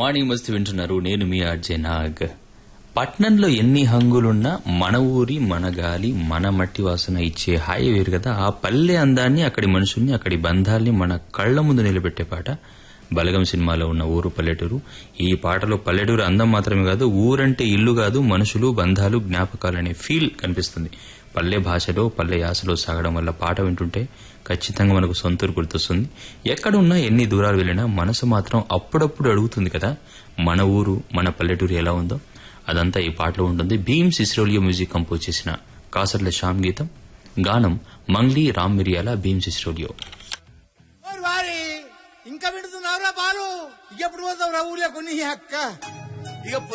morning మస్తు వింటున్నారు నేను మీ ఆర్జే నాగ్ పట్నంలో ఎన్ని హంగులున్నా మన ఊరి మన గాలి మన మట్టి వాసన ఇచ్చే హాయి వేరు కదా ఆ పల్లె అందాన్ని అక్కడి మనుషుల్ని అక్కడి బంధాల్ని మన కళ్ల ముందు నిలబెట్టే పాట బలగం సినిమాలో ఉన్న ఊరు పల్లెటూరు ఈ పాటలో పల్లెటూరు అందం మాత్రమే కాదు ఊరంటే ఇల్లు కాదు మనుషులు బంధాలు జ్ఞాపకాలనే ఫీల్ కనిపిస్తుంది పల్లె భాషలో పల్లె యాసలో సాగడం వల్ల పాట వింటుంటే ఖచ్చితంగా మనకు సొంతూరు గుర్తొస్తుంది ఎక్కడున్నా ఎన్ని దూరాలు వెళ్ళినా మనసు మాత్రం అప్పుడప్పుడు అడుగుతుంది కదా మన ఊరు మన పల్లెటూరు ఎలా ఉందో అదంతా ఈ పాటలో ఉంటుంది భీమ్ సిస్రోలియో మ్యూజిక్ కంపోజ్ చేసిన కాసర్ల శ్యామ్ గీతం గానం మంగ్లీ రామ్ మిరియాల భీమ్ సిస్రోలియో ఓరి వారి ఇంకా వింటున్నావురా బాలు ఇక ఎప్పుడు పోతావురా ఊర్లో కొన్ని అక్క ఇక